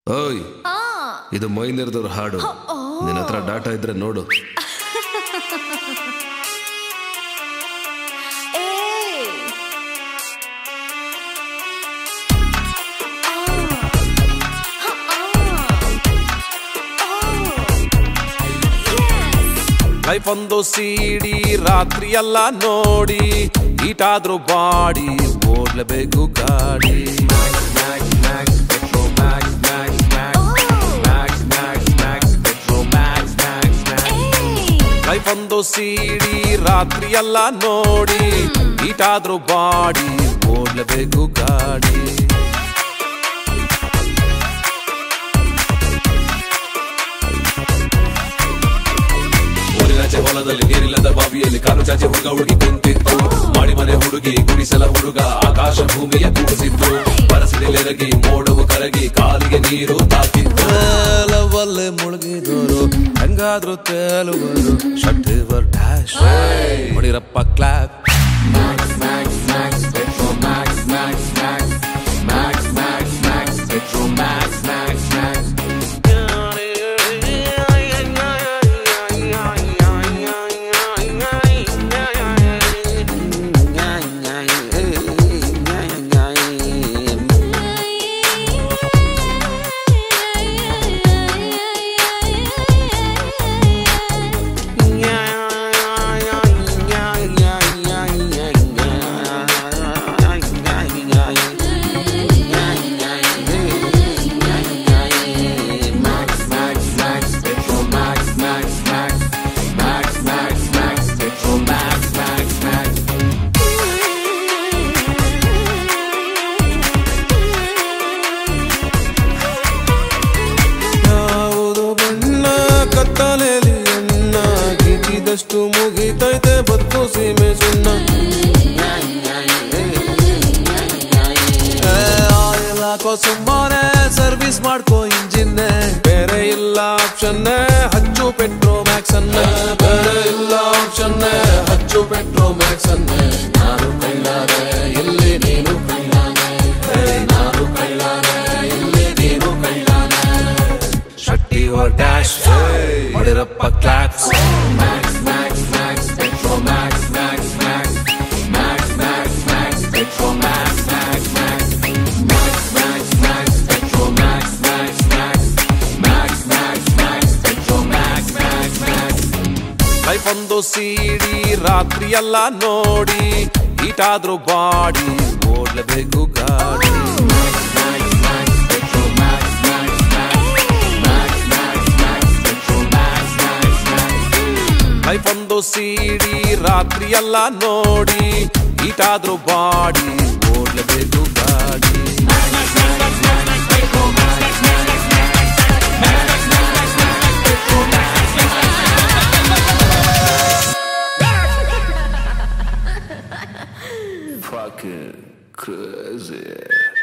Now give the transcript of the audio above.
ಓಯ್ ಆ, ಇದು ಮೈನರ್ದವ್ರ ಹಾಡು ನಿನ್ನ ಹತ್ರ ಡಾಟಾ ಇದ್ರೆ ನೋಡು ಏಯ್. ಆ, ಆ, ಆ. Yes. ಲೈಫ್ ಒಂದು ಸಿಡಿ ರಾತ್ರಿ ಎಲ್ಲ ನೋಡಿ ಈಟಾದ್ರೂ ಬಾಡಿ ಓಡ್ಲೇಬೇಕು ಗಾಡಿ ಏಯ್. ಲೈಫ್ ಒಂದು ಸಿಡಿ ರಾತ್ರಿ ಎಲ್ಲ ನೋಡಿ ಈಟಾದ್ರೂ ಬಾಡಿ ಓಡ್ಲೇಬೇಕು ಗಾಡಿ ಊರಿನಾಚೆ ಹೊಲದಲ್ಲಿ ನೀರಿಲ್ಲದ ಬಾವಿಯಲ್ಲಿ ಕಾಲು ಚಾಚೆ ಹುಡುಗ ಹುಡುಗಿ ಕುಂತಿತ್ತು ಮಾಡಿ ಮನೆ ಹುಡುಗಿ ಗುಡಿಸಲ ಹುಡುಗ ಆಕಾಶ ಭೂಮಿಯ ಕೂಡಿಸಿತ್ತು ಪರಸಿಡಿಲೆರಗಿ ಮೋಡವು ಕರಗಿ ಕಾಲಿಗೆ ನೀರು ತಾಕಿತ್ತು ತೇಲವಲ್ಲೇ ಮುಳುಗಿದವರು ಹೆಂಗಾದ್ರೂ ತೇಲುವರು ಶಟ್ಟಿವರ್ ಡ್ಯಾಶ್ ಹೊಡಿರಪ್ಪ ಕ್ಲಾಪ್ ಯಾವುದು ಬಣ್ಣ ಕತ್ತಲೆಯಲ್ಲಿ ಅನ್ನ ಗಿಜಿದಷ್ಟು ಮುಗಿತೈತೆ ಬದುಕು ಸೀಮೆ ಸುಣ್ಣ ಆಯಿಲ್ ಹಾಕೋ ಸುಮ್ಮನೆ ಸರ್ವಿಸ್ ಮಾಡ್ಕೋ ಇಂಜಿನ್ನೆ ಬೇರೆ ಇಲ್ಲ ಆಪ್ಷನ್ ಹಚ್ಚು ಪೆಟ್ರೋ ಮ್ಯಾಕ್ಸ್ ಅನ್ನ ಬೇರೆ ಇಲ್ಲ ಆಪ್ಷನ್ ಹಚ್ಚು ಪೆಟ್ರೋ ಮ್ಯಾಕ್ಸ್ ಅನ್ನ ನಾನು ಕಳ್ಳಾರೆ ಇಲ್ಲಿ ನೀನು ಕಳ್ಳಾನೆ ಹೇ, ನಾನು ಕಳ್ಳಾನೆ ಇಲ್ಲಿ ನೀನು ಕಳ್ಳಾನೆ ಶಕ್ತಿ or dash ಹೊಡಿರಪ್ಪ ಕ್ಲಾಪ್ಸ್ ಲೈಫ್ ಒಂದು ಸಿಡಿ ರಾತ್ರಿ ಎಲ್ಲ ನೋಡಿ ಈಟಾದ್ರೂ ಬಾಡಿ ಓಡ್ಲೇಬೇಕು ಗಾಡಿ ಲೈಫ್ ಒಂದು ಸಿಡಿ ರಾತ್ರಿ ಎಲ್ಲ ನೋಡಿ ಈಟಾದ್ರೂ ಬಾಡಿ ಓಡ್ಲೇಬೇಕು ಗಾಡಿ Fucking crazy